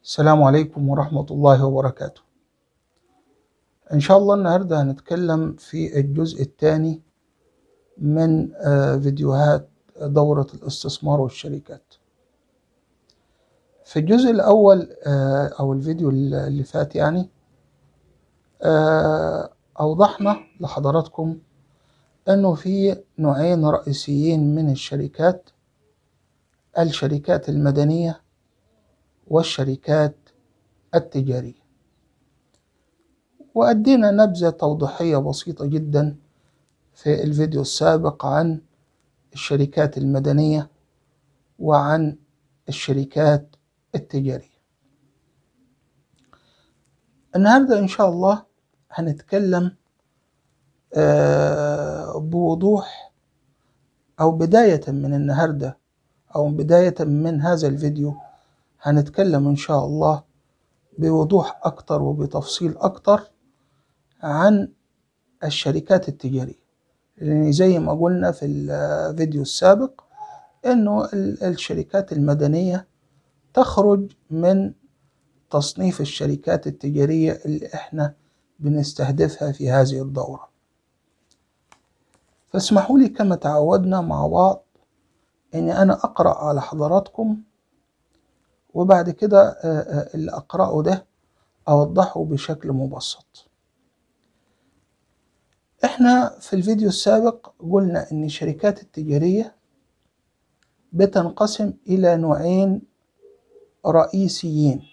السلام عليكم ورحمة الله وبركاته إن شاء الله النهاردة هنتكلم في الجزء الثاني من آه، فيديوهات دورة الاستثمار والشركات في الجزء الأول آه، أو الفيديو اللي فات يعني آه، أوضحنا لحضراتكم أنه في نوعين رئيسيين من الشركات الشركات المدنية والشركات التجارية وأدينا نبذة توضيحية بسيطة جدا في الفيديو السابق عن الشركات المدنية وعن الشركات التجارية النهاردة إن شاء الله هنتكلم آه، بوضوح أو بداية من النهاردة أو بداية من هذا الفيديو هنتكلم إن شاء الله بوضوح أكتر وبتفصيل أكتر عن الشركات التجارية لأن زي ما قلنا في الفيديو السابق إنه ال- الشركات المدنية تخرج من تصنيف الشركات التجارية اللي إحنا بنستهدفها في هذه الدورة فاسمحوا لي كما تعودنا مع بعض إني أنا أقرأ على حضراتكم وبعد كده آه، آه، اللي أقرأه ده أوضحه بشكل مبسط إحنا في الفيديو السابق قلنا إن الشركات التجارية بتنقسم إلى نوعين رئيسيين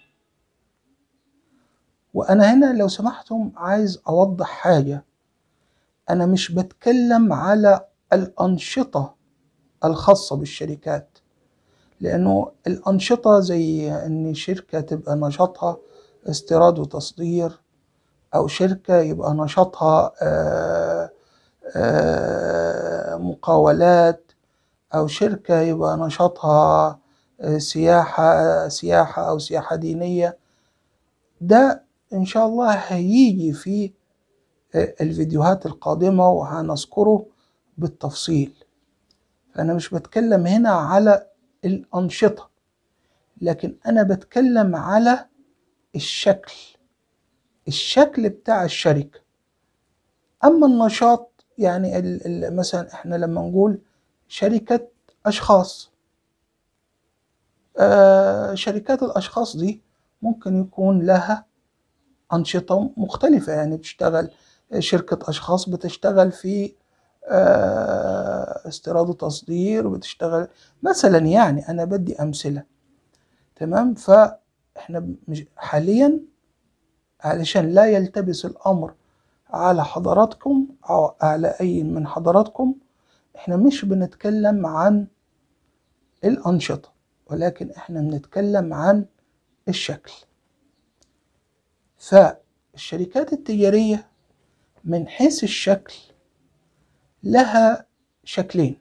وأنا هنا لو سمحتم عايز أوضح حاجة أنا مش بتكلم على الأنشطة الخاصة بالشركات لأنه الأنشطة زي إن شركة تبقى نشاطها استيراد وتصدير أو شركة يبقى نشاطها آه، آه، مقاولات أو شركة يبقى نشاطها آه، سياحة سياحة أو سياحة دينية ده إن شاء الله هيجي في آه، الفيديوهات القادمة وهنذكره بالتفصيل فأنا مش بتكلم هنا على الأنشطة لكن أنا بتكلم على الشكل الشكل بتاع الشركة أما النشاط يعني ال ال مثلا إحنا لما نقول شركة أشخاص آه شركات الأشخاص دي ممكن يكون لها أنشطة مختلفة يعني بتشتغل شركة أشخاص بتشتغل في آه، استيراد وتصدير وبتشتغل مثلا يعني أنا بدي أمثلة تمام فإحنا مش حاليا علشان لا يلتبس الأمر على حضراتكم أو على أي من حضراتكم إحنا مش بنتكلم عن الأنشطة ولكن إحنا بنتكلم عن الشكل فالشركات التجارية من حيث الشكل لها شكلين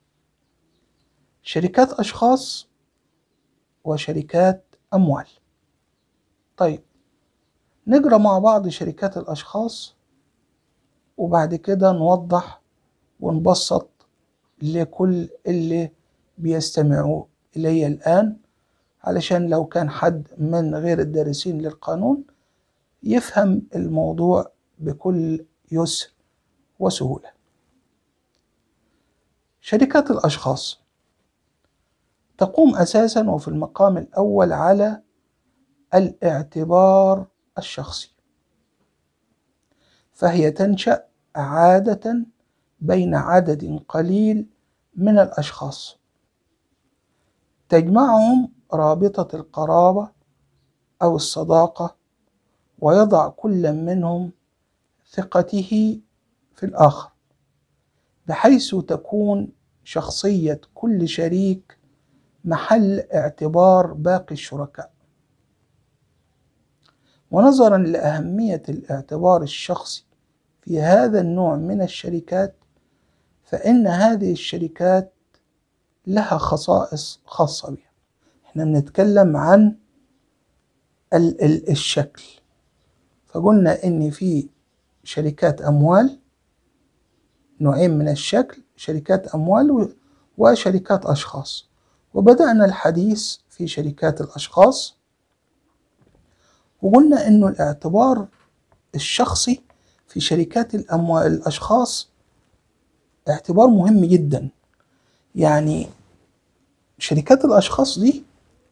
شركات أشخاص وشركات أموال طيب نقرأ مع بعض شركات الأشخاص وبعد كده نوضح ونبسط لكل اللي بيستمعوا إلي الآن علشان لو كان حد من غير الدارسين للقانون يفهم الموضوع بكل يسر وسهولة شركات الأشخاص تقوم أساسا وفي المقام الأول على الاعتبار الشخصي فهي تنشأ عادة بين عدد قليل من الأشخاص تجمعهم رابطة القرابة أو الصداقة ويضع كل منهم ثقته في الآخر بحيث تكون شخصية كل شريك محل اعتبار باقي الشركاء ونظرا لأهمية الاعتبار الشخصي في هذا النوع من الشركات فإن هذه الشركات لها خصائص خاصة بها احنا بنتكلم عن ال- ال- الشكل فقلنا ان في شركات اموال نوعين من الشكل شركات اموال و- وشركات اشخاص وبدأنا الحديث في شركات الاشخاص وقلنا انه الاعتبار الشخصي في شركات الأموال الأشخاص اعتبار مهم جدا يعني شركات الأشخاص دي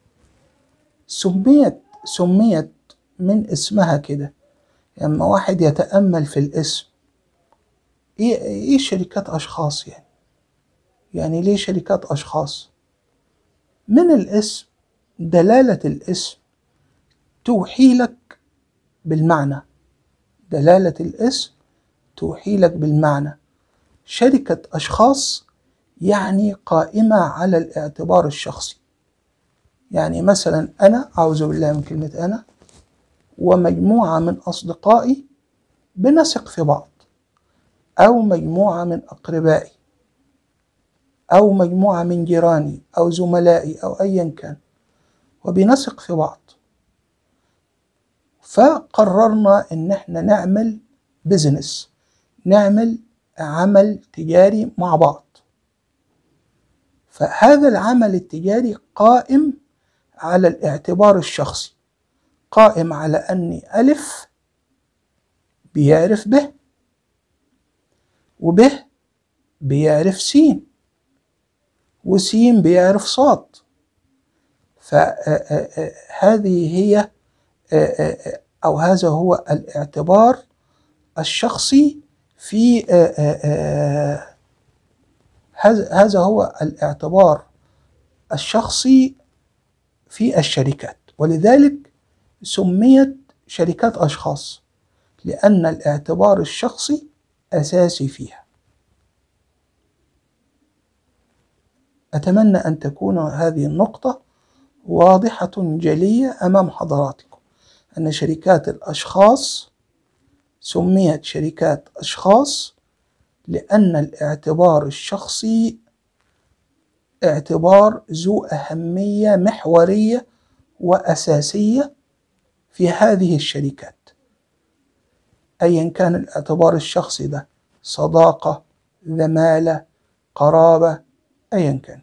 سميت سميت من اسمها كده لما يعني واحد يتأمل في الاسم ايه ايه شركات اشخاص يعني يعني ليه شركات اشخاص من الاسم دلالة الاسم توحي لك بالمعنى دلالة الاسم توحي لك بالمعنى شركة أشخاص يعني قائمة على الاعتبار الشخصي يعني مثلا أنا أعوذ بالله من كلمة أنا ومجموعة من أصدقائي بنثق في بعض أو مجموعة من أقربائي أو مجموعة من جيراني أو زملائي أو أيا كان وبنثق في بعض فقررنا ان احنا نعمل بزنس نعمل عمل تجاري مع بعض فهذا العمل التجاري قائم على الاعتبار الشخصي قائم على أني ألف بيعرف به وبه بيعرف سين وسين بيعرف صاد فهذه هي أو هذا هو الاعتبار الشخصي في هذا هو الاعتبار الشخصي في الشركات ولذلك سميت شركات أشخاص لأن الاعتبار الشخصي أساسي فيها أتمنى أن تكون هذه النقطة واضحة جلية أمام حضراتكم أن شركات الأشخاص سميت شركات أشخاص لأن الاعتبار الشخصي اعتبار ذو أهمية محورية وأساسية في هذه الشركات أيا كان الاعتبار الشخصي ده صداقة زمالة قرابة أيا كانت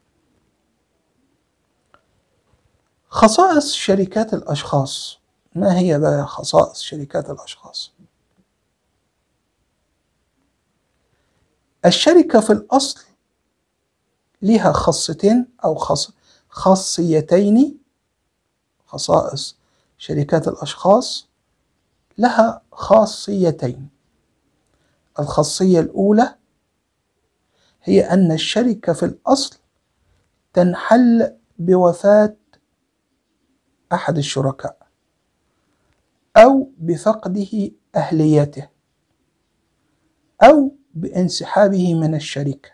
خصائص شركات الأشخاص ما هي بقى خصائص شركات الأشخاص الشركة في الأصل لها خاصتين أو خاص خاصيتين خصائص شركات الأشخاص لها خاصيتين الخاصية الأولى هي أن الشركة في الأصل تنحل بوفاة أحد الشركاء أو بفقده أهليته أو بانسحابه من الشركة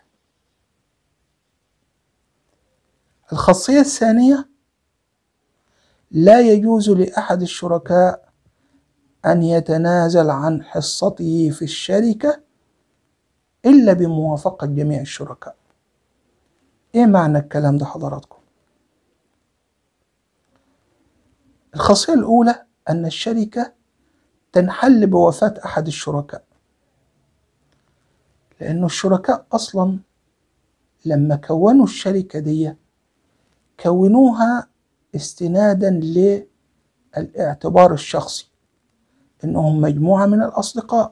الخاصية الثانية لا يجوز لأحد الشركاء أن يتنازل عن حصته في الشركة إلا بموافقة جميع الشركاء إيه معنى الكلام ده حضراتكم؟ الخاصية الأولى أن الشركة تنحل بوفاة أحد الشركاء لأن الشركاء أصلا لما كونوا الشركة دي كونوها استنادا للاعتبار الشخصي إنهم مجموعة من الأصدقاء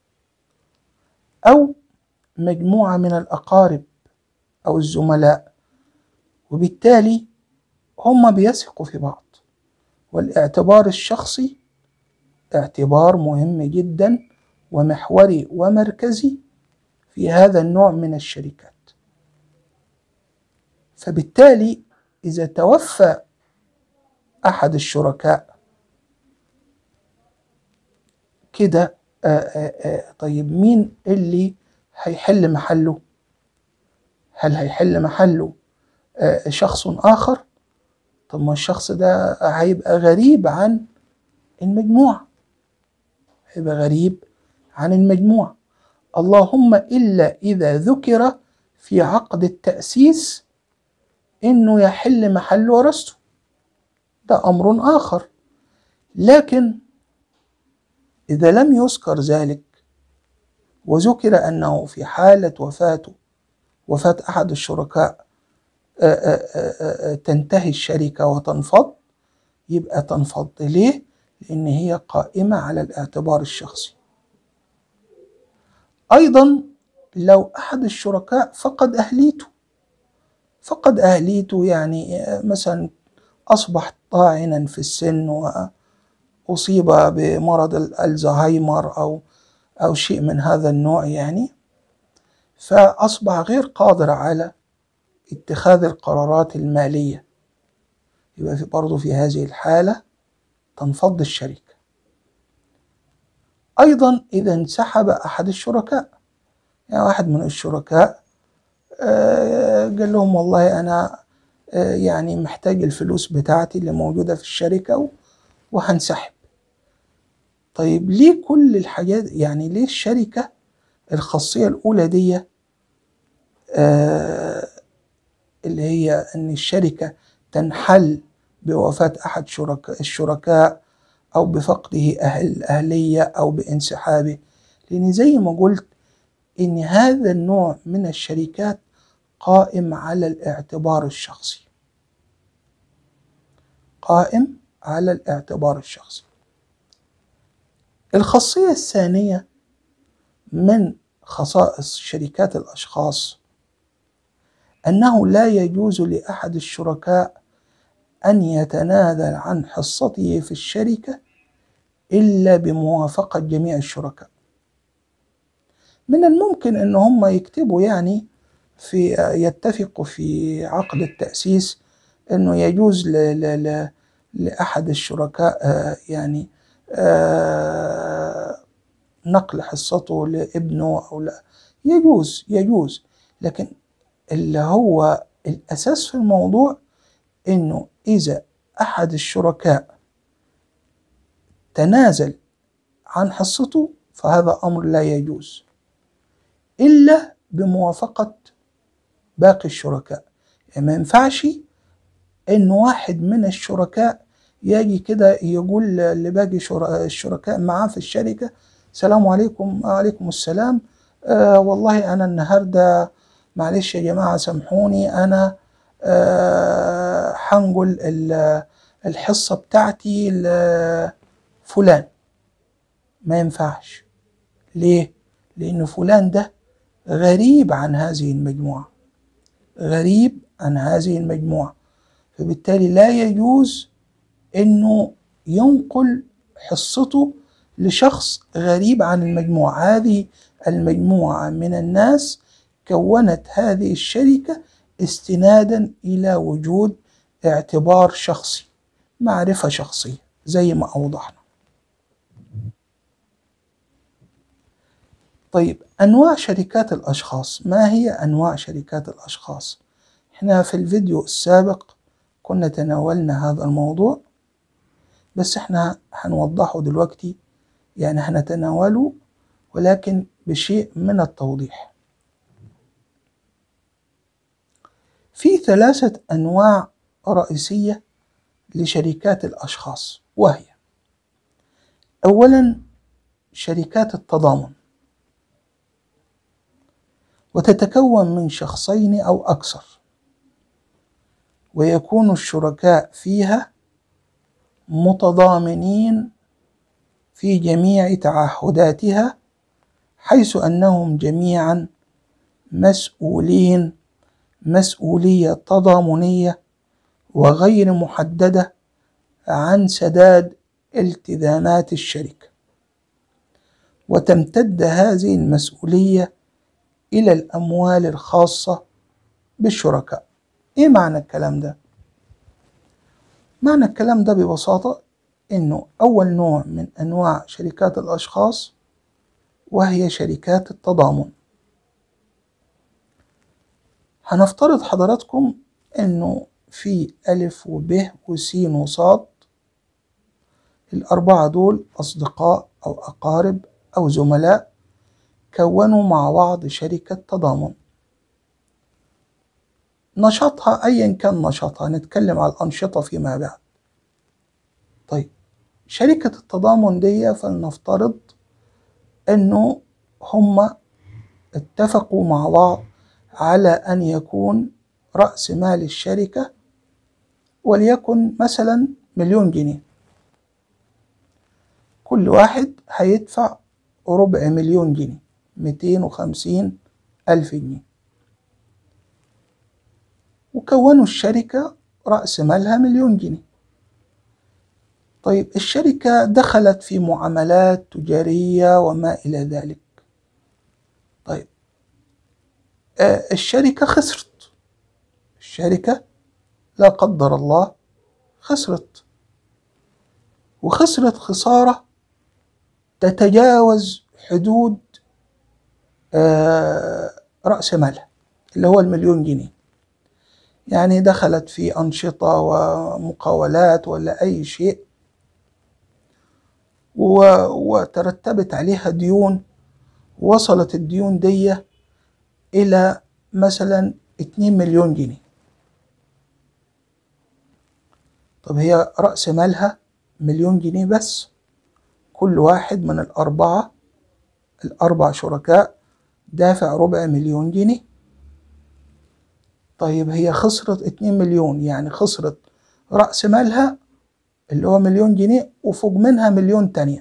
أو مجموعة من الأقارب أو الزملاء وبالتالي هم بيثقوا في بعض والاعتبار الشخصي اعتبار مهم جدا ومحوري ومركزي في هذا النوع من الشركات فبالتالي إذا توفى أحد الشركاء كده طيب مين اللي هيحل محله هل هيحل محله شخص آخر طب ما الشخص ده هيبقى غريب عن المجموعة هيبقى غريب عن المجموعة اللهم إلا إذا ذكر في عقد التأسيس إنه يحل محل ورثته ده أمر آخر لكن إذا لم يذكر ذلك وذكر أنه في حالة وفاته وفاة أحد الشركاء تنتهي الشركة وتنفض يبقى تنفض ليه؟ لأن هي قائمة على الاعتبار الشخصي أيضا لو أحد الشركاء فقد أهليته فقد أهليته يعني مثلا أصبح طاعنا في السن وأصيب بمرض الزهايمر أو أو شيء من هذا النوع يعني فأصبح غير قادر على اتخاذ القرارات المالية يبقى في برضه في هذه الحالة تنفض الشركة أيضا إذا انسحب أحد الشركاء يعني واحد من الشركاء قال لهم والله أنا يعني محتاج الفلوس بتاعتي اللي موجودة في الشركة وهنسحب طيب ليه كل الحاجات يعني ليه الشركة الخاصية الأولى دي آه اللي هي أن الشركة تنحل بوفاة أحد شركاء الشركاء أو بفقده أهل الأهلية أو بانسحابه لأن زي ما قلت إن هذا النوع من الشركات قائم على الاعتبار الشخصي قائم على الاعتبار الشخصي الخاصية الثانية من خصائص شركات الأشخاص أنه لا يجوز لأحد الشركاء أن يتنازل عن حصته في الشركة إلا بموافقة جميع الشركاء من الممكن أن هم يكتبوا يعني في يتفقوا في عقد التأسيس أنه يجوز ل ل ل لأحد الشركاء يعني نقل حصته لابنه أو لا يجوز يجوز لكن اللي هو الأساس في الموضوع إنه إذا أحد الشركاء تنازل عن حصته فهذا أمر لا يجوز إلا بموافقة باقي الشركاء يعني ما ينفعش إن واحد من الشركاء يجي كده يقول لباقي الشركاء معاه في الشركة السلام عليكم وعليكم السلام آه والله أنا النهاردة معلش يا جماعة سامحوني أنا آه حنقول الحصة بتاعتي لفلان ما ينفعش ليه؟ لأن فلان ده غريب عن هذه المجموعة غريب عن هذه المجموعة فبالتالي لا يجوز انه ينقل حصته لشخص غريب عن المجموعة هذه المجموعة من الناس كونت هذه الشركة استنادا إلى وجود اعتبار شخصي معرفة شخصية زي ما أوضحنا طيب أنواع شركات الأشخاص ما هي أنواع شركات الأشخاص احنا في الفيديو السابق كنا تناولنا هذا الموضوع بس احنا هنوضحه دلوقتي يعني هنتناوله ولكن بشيء من التوضيح في ثلاثة أنواع رئيسية لشركات الأشخاص وهي أولا شركات التضامن وتتكون من شخصين أو أكثر ويكون الشركاء فيها متضامنين في جميع تعهداتها حيث أنهم جميعا مسؤولين مسؤولية تضامنية وغير محددة عن سداد التزامات الشركة وتمتد هذه المسؤولية إلى الأموال الخاصة بالشركاء إيه معنى الكلام ده؟ معنى الكلام ده ببساطة إنه أول نوع من أنواع شركات الأشخاص وهي شركات التضامن هنفترض حضراتكم إنه في ألف وب وس وصاد الأربعة دول أصدقاء أو أقارب أو زملاء كونوا مع بعض شركة تضامن نشاطها أيا كان نشاطها نتكلم على الأنشطة فيما بعد طيب شركة التضامن دي فلنفترض إنه هما اتفقوا مع بعض على أن يكون رأس مال الشركة وليكن مثلا مليون جنيه كل واحد هيدفع ربع مليون جنيه ميتين وخمسين ألف جنيه وكونوا الشركة رأس مالها مليون جنيه طيب الشركة دخلت في معاملات تجارية وما إلى ذلك طيب آه الشركة خسرت الشركة لا قدر الله خسرت وخسرت خسارة تتجاوز حدود آه رأس مالها اللي هو المليون جنيه يعني دخلت في أنشطة ومقاولات ولا أي شيء وترتبت عليها ديون وصلت الديون دي إلى مثلا 2 مليون جنيه طب هي رأس مالها مليون جنيه بس كل واحد من الأربعة الأربع شركاء دافع ربع مليون جنيه طيب هي خسرت اتنين مليون يعني خسرت رأس مالها اللي هو مليون جنيه وفوق منها مليون تانية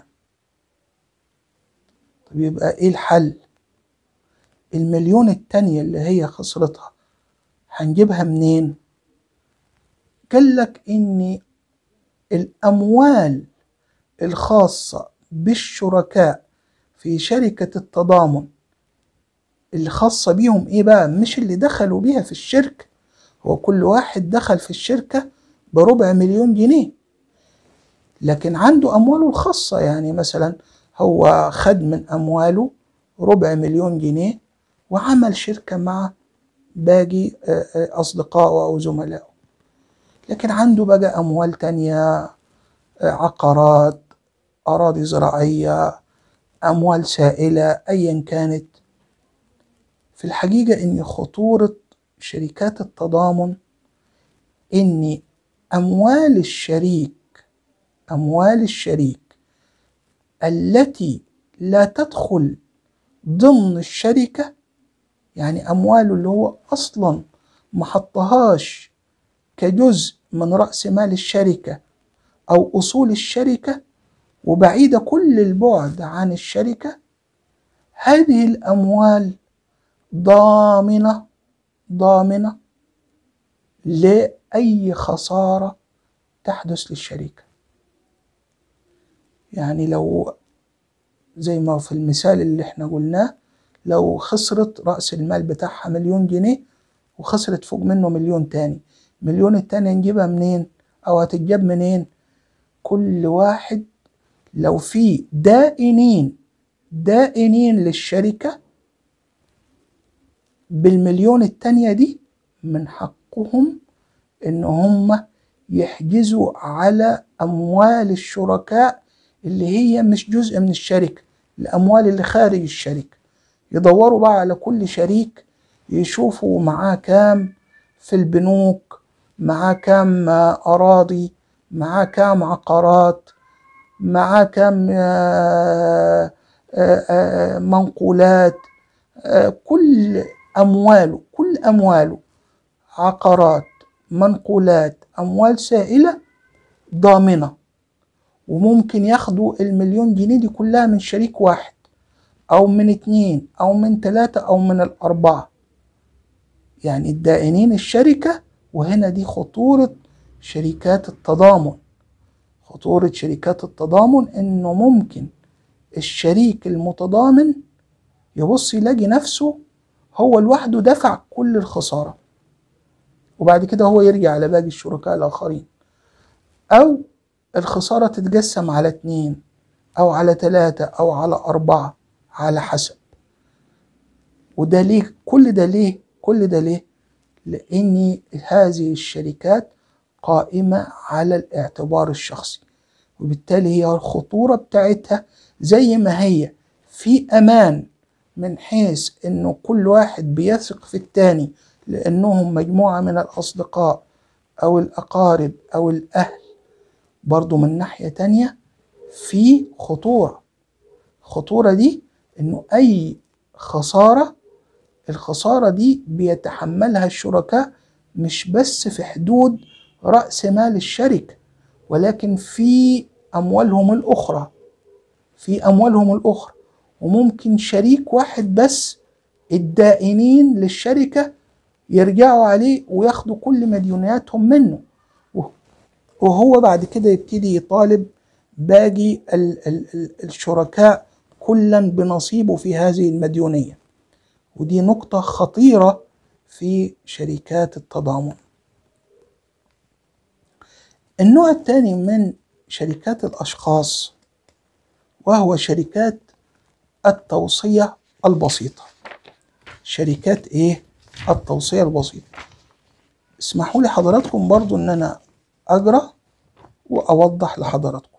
طب يبقى ايه الحل المليون التانية اللي هي خسرتها هنجيبها منين قال لك ان الاموال الخاصة بالشركاء في شركة التضامن الخاصة بيهم ايه بقى مش اللي دخلوا بيها في الشركة هو كل واحد دخل في الشركة بربع مليون جنيه لكن عنده أمواله الخاصة يعني مثلا هو خد من أمواله ربع مليون جنيه وعمل شركة مع باقي أصدقائه أو زملائه لكن عنده بقى أموال تانية عقارات أراضي زراعية أموال سائلة أيا كانت في الحقيقة إن خطورة شركات التضامن إن أموال الشريك أموال الشريك التي لا تدخل ضمن الشركة يعني أمواله اللي هو أصلا ما حطهاش كجزء من رأس مال الشركة أو أصول الشركة وبعيدة كل البعد عن الشركة هذه الأموال ضامنة ضامنة لأي خسارة تحدث للشركة يعني لو زي ما في المثال اللي احنا قلناه لو خسرت رأس المال بتاعها مليون جنيه وخسرت فوق منه مليون تاني مليون التانية نجيبها منين أو هتتجاب منين كل واحد لو في دائنين دائنين للشركة بالمليون التانية دي من حقهم إن هم يحجزوا على أموال الشركاء اللي هي مش جزء من الشركة الأموال اللي خارج الشركة يدوروا بقى على كل شريك يشوفوا معاه كام في البنوك معاه كام أراضي معاه كام عقارات معاه كام منقولات كل أمواله كل أمواله عقارات منقولات أموال سائلة ضامنة وممكن ياخدوا المليون جنيه دي كلها من شريك واحد أو من اتنين أو من تلاتة أو من الأربعة يعني الدائنين الشركة وهنا دي خطورة شركات التضامن خطورة شركات التضامن إنه ممكن الشريك المتضامن يبص يلاقي نفسه هو لوحده دفع كل الخسارة وبعد كده هو يرجع على باقي الشركاء الآخرين أو الخسارة تتقسم على اتنين أو على تلاتة أو على أربعة على حسب وده ليه كل ده ليه كل ده ليه لأن هذه الشركات قائمة على الاعتبار الشخصي وبالتالي هي الخطورة بتاعتها زي ما هي في أمان من حيث إنه كل واحد بيثق في التاني لأنهم مجموعة من الأصدقاء أو الأقارب أو الأهل برضو من ناحية تانية في خطورة الخطورة دي إنه أي خسارة الخسارة دي بيتحملها الشركاء مش بس في حدود رأس مال الشركة ولكن في أموالهم الأخرى في أموالهم الأخرى وممكن شريك واحد بس الدائنين للشركة يرجعوا عليه وياخدوا كل مديونياتهم منه وهو بعد كده يبتدي يطالب باقي ال- ال- ال- الشركاء كلا بنصيبه في هذه المديونية ودي نقطة خطيرة في شركات التضامن النوع الثاني من شركات الأشخاص وهو شركات التوصية البسيطة شركات ايه التوصية البسيطة اسمحوا لي حضراتكم برضو ان انا اقرا واوضح لحضراتكم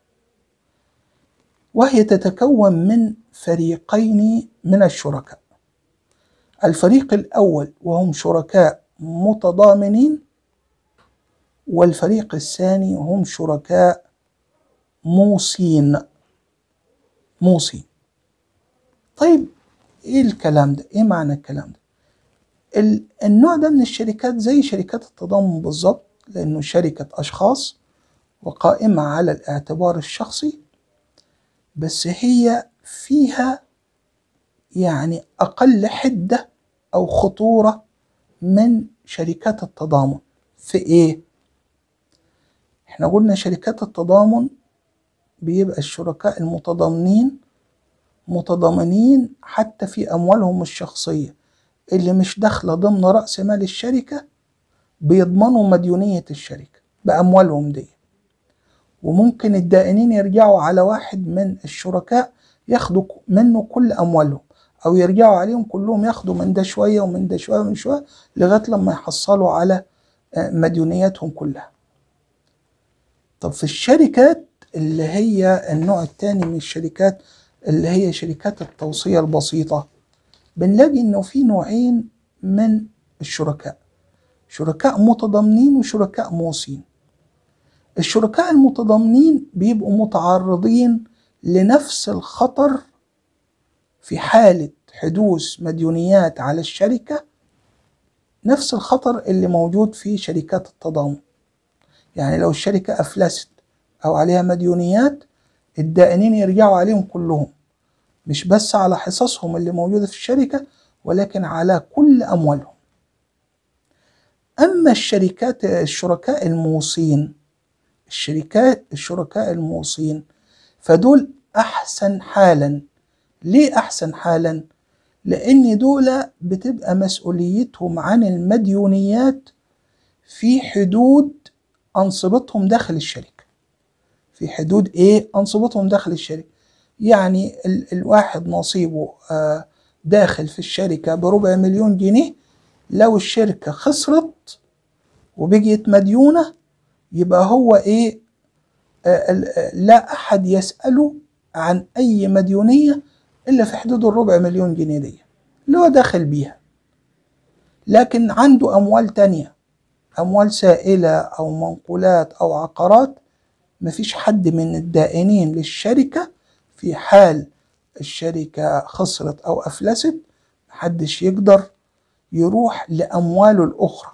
وهي تتكون من فريقين من الشركاء الفريق الاول وهم شركاء متضامنين والفريق الثاني هم شركاء موصين موصين طيب ايه الكلام ده ايه معنى الكلام ده ال- النوع ده من الشركات زي شركات التضامن بالظبط لانه شركة اشخاص وقائمة على الاعتبار الشخصي بس هي فيها يعني اقل حدة او خطورة من شركات التضامن في ايه احنا قلنا شركات التضامن بيبقى الشركاء المتضامنين متضامنين حتى في أموالهم الشخصية اللي مش داخلة ضمن رأس مال الشركة بيضمنوا مديونية الشركة بأموالهم دي وممكن الدائنين يرجعوا على واحد من الشركاء ياخدوا منه كل أموالهم أو يرجعوا عليهم كلهم ياخدوا من ده شوية ومن ده شوية ومن شوية لغاية لما يحصلوا على آه، مديونياتهم كلها طب في الشركات اللي هي النوع الثاني من الشركات اللي هي شركات التوصية البسيطة بنلاقي انه في نوعين من الشركاء شركاء متضامنين وشركاء موصين الشركاء المتضامنين بيبقوا متعرضين لنفس الخطر في حالة حدوث مديونيات على الشركة نفس الخطر اللي موجود في شركات التضامن يعني لو الشركة أفلست أو عليها مديونيات الدائنين يرجعوا عليهم كلهم مش بس على حصصهم اللي موجودة في الشركة ولكن على كل أموالهم أما الشركات الشركاء الموصين الشركات الشركاء الموصين فدول أحسن حالا ليه أحسن حالا؟ لأن دول بتبقى مسؤوليتهم عن المديونيات في حدود أنصبتهم داخل الشركة في حدود إيه؟ أنصبتهم داخل الشركة يعني ال الواحد نصيبه آه داخل في الشركة بربع مليون جنيه لو الشركة خسرت وبقيت مديونة يبقى هو إيه آه لا أحد يسأله عن أي مديونية إلا في حدود الربع مليون جنيه دي اللي هو داخل بيها لكن عنده أموال تانية أموال سائلة أو منقولات أو عقارات مفيش حد من الدائنين للشركة في حال الشركة خسرت أو أفلست محدش يقدر يروح لأمواله الأخرى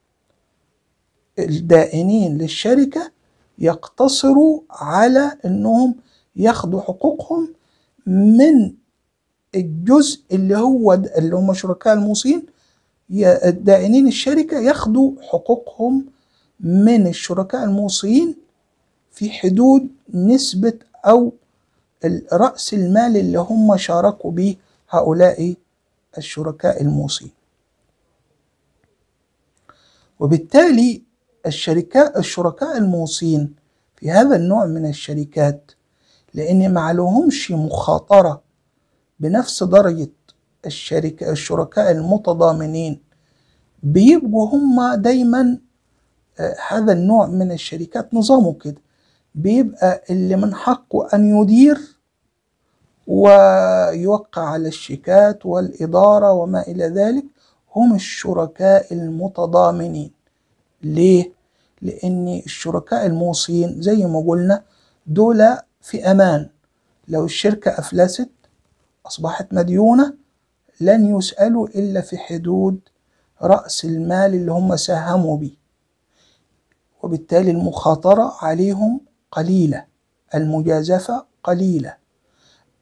الدائنين للشركة يقتصروا على أنهم ياخدوا حقوقهم من الجزء اللي هو اللي هم شركاء الموصين الدائنين الشركة ياخدوا حقوقهم من الشركاء الموصين في حدود نسبة أو رأس المال اللي هم شاركوا به هؤلاء الشركاء الموصين وبالتالي الشركاء الشركاء الموصين في هذا النوع من الشركات لأن ما عليهمش مخاطرة بنفس درجة الشركة الشركاء المتضامنين بيبقوا هم دايما آه هذا النوع من الشركات نظامه كده بيبقى اللي من حقه أن يدير ويوقع على الشيكات والإدارة وما إلى ذلك هم الشركاء المتضامنين ليه؟ لأن الشركاء الموصين زي ما قلنا دول في أمان لو الشركة أفلست أصبحت مديونة لن يسألوا إلا في حدود رأس المال اللي هم ساهموا به وبالتالي المخاطرة عليهم قليلة المجازفة قليلة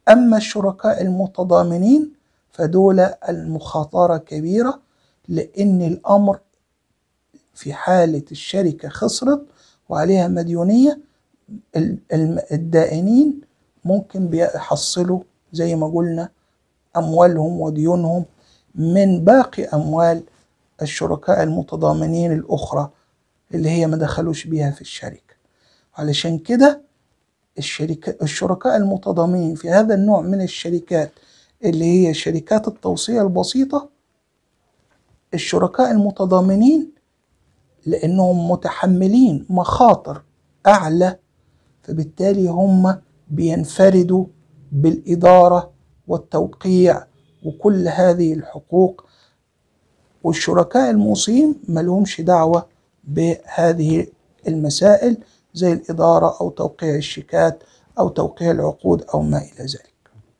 أما الشركاء المتضامنين فدول المخاطرة كبيرة لأن الأمر في حالة الشركة خسرت وعليها مديونية الدائنين ممكن بيحصلوا زي ما قلنا أموالهم وديونهم من باقي أموال الشركاء المتضامنين الأخرى اللي هي ما دخلوش بيها في الشركة علشان كده الشركة الشركاء المتضامنين في هذا النوع من الشركات اللي هي شركات التوصية البسيطة الشركاء المتضامنين لأنهم متحملين مخاطر أعلى فبالتالي هم بينفردوا بالإدارة والتوقيع وكل هذه الحقوق والشركاء الموصين ملهمش دعوة بهذه المسائل زي الإدارة أو توقيع الشيكات أو توقيع العقود أو ما إلى ذلك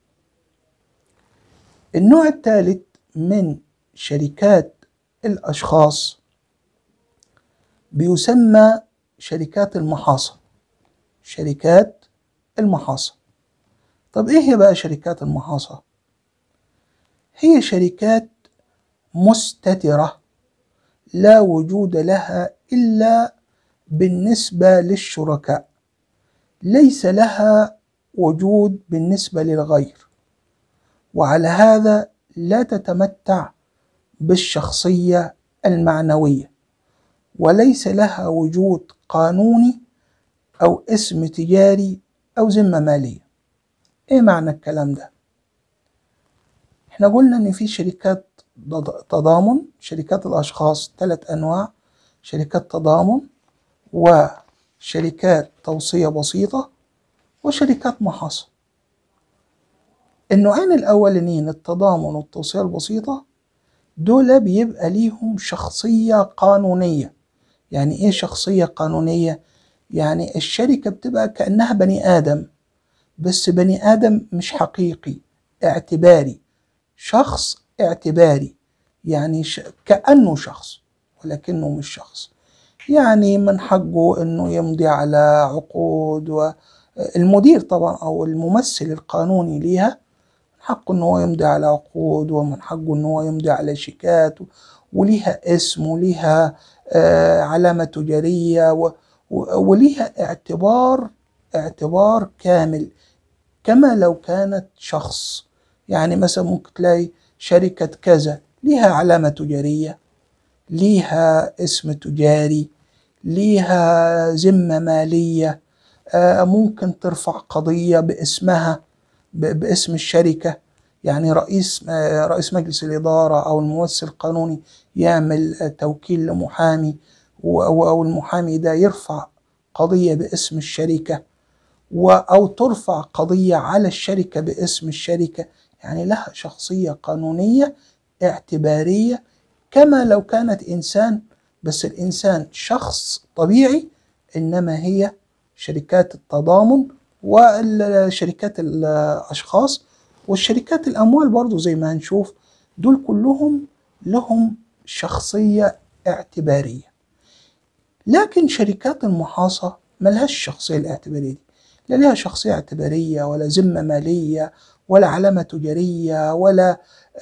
النوع الثالث من شركات الأشخاص بيسمى شركات المحاصة شركات المحاصة طب ايه هي بقى شركات المحاصة هي شركات مستترة لا وجود لها إلا بالنسبة للشركاء ليس لها وجود بالنسبة للغير وعلى هذا لا تتمتع بالشخصية المعنوية وليس لها وجود قانوني أو اسم تجاري أو ذمة مالية إيه معنى الكلام ده؟ إحنا قلنا إن في شركات تضامن شركات الأشخاص ثلاث أنواع شركات تضامن وشركات توصية بسيطة وشركات محاصة النوعين الأولانيين التضامن والتوصية البسيطة دول بيبقى ليهم شخصية قانونية يعني إيه شخصية قانونية؟ يعني الشركة بتبقى كأنها بني آدم بس بني آدم مش حقيقي اعتباري شخص اعتباري يعني ش... كأنه شخص ولكنه مش شخص يعني من حقه انه يمضي على عقود والمدير طبعا او الممثل القانوني ليها حقه ان هو يمضي على عقود ومن حقه ان هو يمضي على شيكات وليها اسم وليها آه علامة تجارية وليها اعتبار اعتبار كامل كما لو كانت شخص يعني مثلا ممكن تلاقي شركة كذا ليها علامة تجارية ليها اسم تجاري ليها ذمة مالية آه ممكن ترفع قضية باسمها باسم الشركة يعني رئيس رئيس مجلس الإدارة أو الممثل القانوني يعمل توكيل لمحامي أو المحامي ده يرفع قضية باسم الشركة أو ترفع قضية على الشركة باسم الشركة يعني لها شخصية قانونية اعتبارية كما لو كانت إنسان بس الإنسان شخص طبيعي إنما هي شركات التضامن والشركات الأشخاص والشركات الأموال برضو زي ما هنشوف دول كلهم لهم شخصية اعتبارية لكن شركات المحاصة ملهاش الشخصية الاعتبارية دي لا لها شخصية اعتبارية ولا ذمة مالية ولا علامة تجارية ولا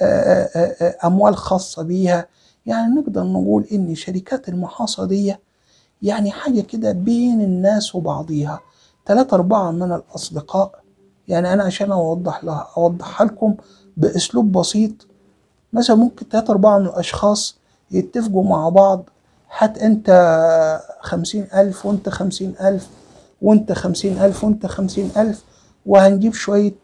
أموال خاصة بيها يعني نقدر نقول إن شركات المحاصة دي يعني حاجة كده بين الناس وبعضيها ثلاثة أربعة من الأصدقاء يعني أنا عشان أوضح لها أوضحها لكم بأسلوب بسيط مثلا ممكن ثلاثة أربعة من الأشخاص يتفقوا مع بعض هات أنت خمسين ألف وأنت خمسين ألف وأنت خمسين ألف وأنت خمسين ألف وهنجيب شوية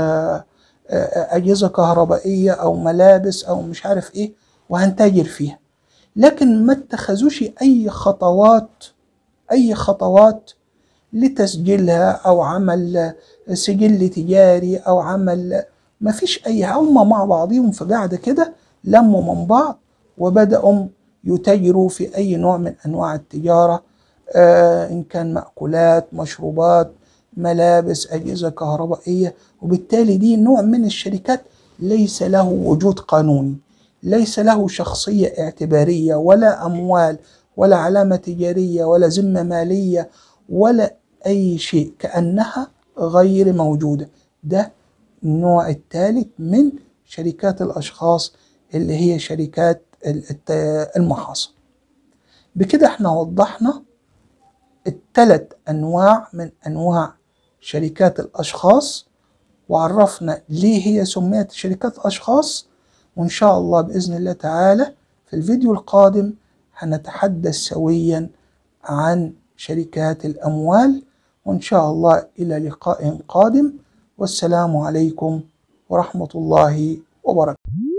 أجهزة كهربائية أو ملابس أو مش عارف إيه وهنتاجر فيها لكن ما اتخذوش أي خطوات أي خطوات لتسجيلها أو عمل سجل تجاري أو عمل ما فيش أي هم مع بعضهم في قاعدة كده لموا من بعض وبدأوا يتاجروا في أي نوع من أنواع التجارة آه إن كان مأكولات مشروبات ملابس أجهزة كهربائية وبالتالي دي نوع من الشركات ليس له وجود قانوني ليس له شخصية اعتبارية ولا أموال ولا علامة تجارية ولا ذمة مالية ولا أي شيء كأنها غير موجودة ده النوع الثالث من شركات الأشخاص اللي هي شركات الت- المحاصيل بكده احنا وضحنا الثلاث أنواع من أنواع شركات الأشخاص وعرفنا ليه هي سميت شركات أشخاص وإن شاء الله بإذن الله تعالى في الفيديو القادم هنتحدث سويا عن شركات الأموال وإن شاء الله إلى لقاء قادم والسلام عليكم ورحمة الله وبركاته